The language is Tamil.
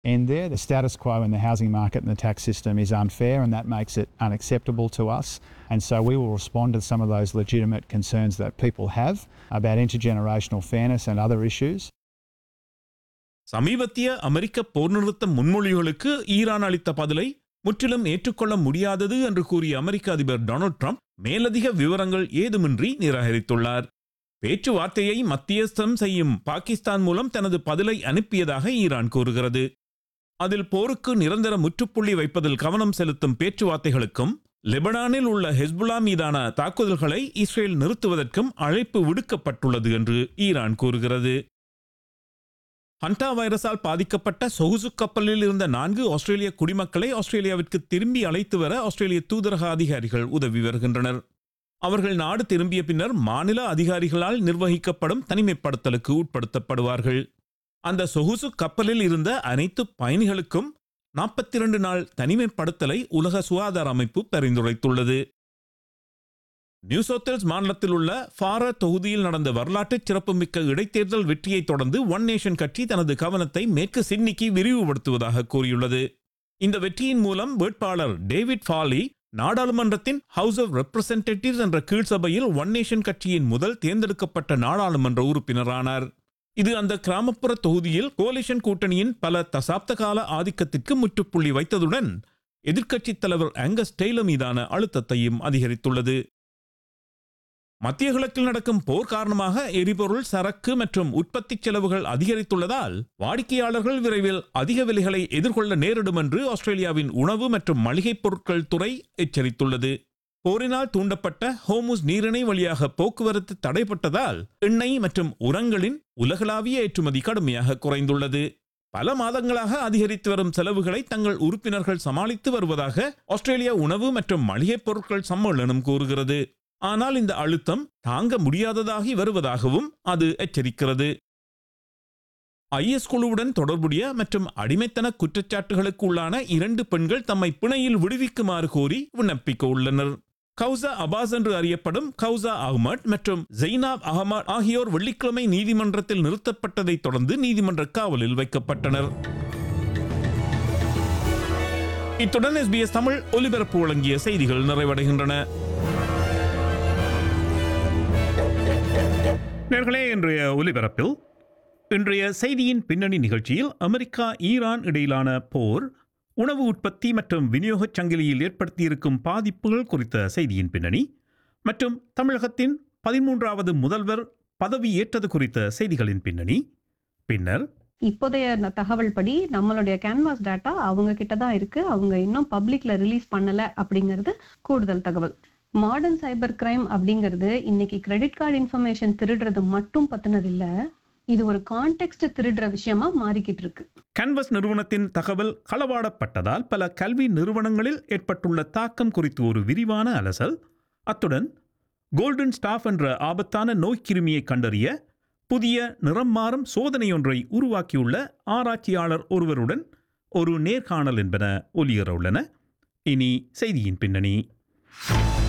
end there. The status quo in the housing market and the tax system is unfair, and that makes it unacceptable to us. And so we will respond to some of those legitimate concerns that people have about intergenerational fairness and other issues. சமீபத்திய அமெரிக்க போர் நிறுத்த முன்மொழிவுகளுக்கு ஈரான் அளித்த பதிலை முற்றிலும் ஏற்றுக்கொள்ள முடியாதது என்று கூறிய அமெரிக்க அதிபர் டொனால்ட் ட்ரம்ப் மேலதிக விவரங்கள் ஏதுமின்றி நிராகரித்துள்ளார் பேச்சுவார்த்தையை மத்தியஸ்தம் செய்யும் பாகிஸ்தான் மூலம் தனது பதிலை அனுப்பியதாக ஈரான் கூறுகிறது அதில் போருக்கு நிரந்தர முற்றுப்புள்ளி வைப்பதில் கவனம் செலுத்தும் பேச்சுவார்த்தைகளுக்கும் லெபனானில் உள்ள ஹெஸ்புல்லா மீதான தாக்குதல்களை இஸ்ரேல் நிறுத்துவதற்கும் அழைப்பு விடுக்கப்பட்டுள்ளது என்று ஈரான் கூறுகிறது ஹண்டா வைரஸால் பாதிக்கப்பட்ட சொகுசு கப்பலில் இருந்த நான்கு ஆஸ்திரேலிய குடிமக்களை ஆஸ்திரேலியாவிற்கு திரும்பி அழைத்து வர ஆஸ்திரேலிய தூதரக அதிகாரிகள் உதவி வருகின்றனர் அவர்கள் நாடு திரும்பிய பின்னர் மாநில அதிகாரிகளால் நிர்வகிக்கப்படும் தனிமைப்படுத்தலுக்கு உட்படுத்தப்படுவார்கள் அந்த சொகுசு கப்பலில் இருந்த அனைத்து பயணிகளுக்கும் நாற்பத்தி இரண்டு நாள் தனிமைப்படுத்தலை உலக சுகாதார அமைப்பு பரிந்துரைத்துள்ளது நியூ சவுத் மாநிலத்தில் உள்ள ஃபார தொகுதியில் நடந்த வரலாற்று சிறப்புமிக்க இடைத்தேர்தல் வெற்றியை தொடர்ந்து ஒன் நேஷன் கட்சி தனது கவனத்தை மேற்கு சிட்னிக்கு விரிவுபடுத்துவதாக கூறியுள்ளது இந்த வெற்றியின் மூலம் வேட்பாளர் டேவிட் ஃபாலி நாடாளுமன்றத்தின் ஹவுஸ் ஆஃப் ரெப்ரசன்டேட்டிவ்ஸ் என்ற கீழ்சபையில் ஒன் நேஷன் கட்சியின் முதல் தேர்ந்தெடுக்கப்பட்ட நாடாளுமன்ற உறுப்பினரானார் இது அந்த கிராமப்புற தொகுதியில் கோலிஷன் கூட்டணியின் பல தசாப்த கால ஆதிக்கத்திற்கு முற்றுப்புள்ளி வைத்ததுடன் எதிர்க்கட்சித் தலைவர் ஆங்கஸ் டெய்லர் மீதான அழுத்தத்தையும் அதிகரித்துள்ளது மத்திய கிழக்கில் நடக்கும் போர் காரணமாக எரிபொருள் சரக்கு மற்றும் உற்பத்தி செலவுகள் அதிகரித்துள்ளதால் வாடிக்கையாளர்கள் விரைவில் அதிக விலைகளை எதிர்கொள்ள நேரிடும் என்று ஆஸ்திரேலியாவின் உணவு மற்றும் மளிகைப் பொருட்கள் துறை எச்சரித்துள்ளது போரினால் தூண்டப்பட்ட ஹோமுஸ் நீரிணை வழியாக போக்குவரத்து தடைப்பட்டதால் எண்ணெய் மற்றும் உரங்களின் உலகளாவிய ஏற்றுமதி கடுமையாக குறைந்துள்ளது பல மாதங்களாக அதிகரித்து வரும் செலவுகளை தங்கள் உறுப்பினர்கள் சமாளித்து வருவதாக ஆஸ்திரேலியா உணவு மற்றும் மளிகைப் பொருட்கள் சம்மேளனம் கூறுகிறது ஆனால் இந்த அழுத்தம் தாங்க முடியாததாகி வருவதாகவும் அது எச்சரிக்கிறது ஐஎஸ் குழுவுடன் தொடர்புடைய மற்றும் அடிமைத்தன குற்றச்சாட்டுகளுக்கு உள்ளான இரண்டு பெண்கள் தம்மை பிணையில் விடுவிக்குமாறு கோரி விண்ணப்பிக்க உள்ளனர் கௌசா அபாஸ் என்று அறியப்படும் கௌசா அஹ்மத் மற்றும் ஜெய்னாப் அகமத் ஆகியோர் வெள்ளிக்கிழமை நீதிமன்றத்தில் நிறுத்தப்பட்டதை தொடர்ந்து நீதிமன்ற காவலில் வைக்கப்பட்டனர் இத்துடன் எஸ்பிஎஸ் தமிழ் ஒலிபரப்பு வழங்கிய செய்திகள் நிறைவடைகின்றன நேர்களே இன்றைய ஒலிபரப்பில் இன்றைய செய்தியின் பின்னணி நிகழ்ச்சியில் அமெரிக்கா ஈரான் இடையிலான போர் உணவு உற்பத்தி மற்றும் விநியோகச் சங்கிலியில் ஏற்படுத்தியிருக்கும் பாதிப்புகள் குறித்த செய்தியின் பின்னணி மற்றும் தமிழகத்தின் பதிமூன்றாவது முதல்வர் பதவி ஏற்றது குறித்த செய்திகளின் பின்னணி பின்னர் இப்போதைய ந- தகவல் படி நம்மளுடைய கேன்வாஸ் டேட்டா அவங்க கிட்ட தான் இருக்கு அவங்க இன்னும் பப்ளிக்ல ரிலீஸ் பண்ணல அப்படிங்கிறது கூடுதல் தகவல் மாடர்ன் சைபர் கிரைம் அப்படிங்கிறது இன்னைக்கு கிரெடிட் கார்டு இன்ஃபர்மேஷன் திருடுறது மட்டும் பத்தினது இல்ல இது ஒரு கான்டெக்ட் திருடுற விஷயமா மாறிக்கிட்டு இருக்கு கேன்வஸ் நிறுவனத்தின் தகவல் களவாடப்பட்டதால் பல கல்வி நிறுவனங்களில் ஏற்பட்டுள்ள தாக்கம் குறித்து ஒரு விரிவான அலசல் அத்துடன் கோல்டன் ஸ்டாஃப் என்ற ஆபத்தான நோய்க்கிருமியை கண்டறிய புதிய நிறம் மாறும் சோதனையொன்றை உருவாக்கியுள்ள ஆராய்ச்சியாளர் ஒருவருடன் ஒரு நேர்காணல் என்பன ஒலியற உள்ளன இனி செய்தியின் பின்னணி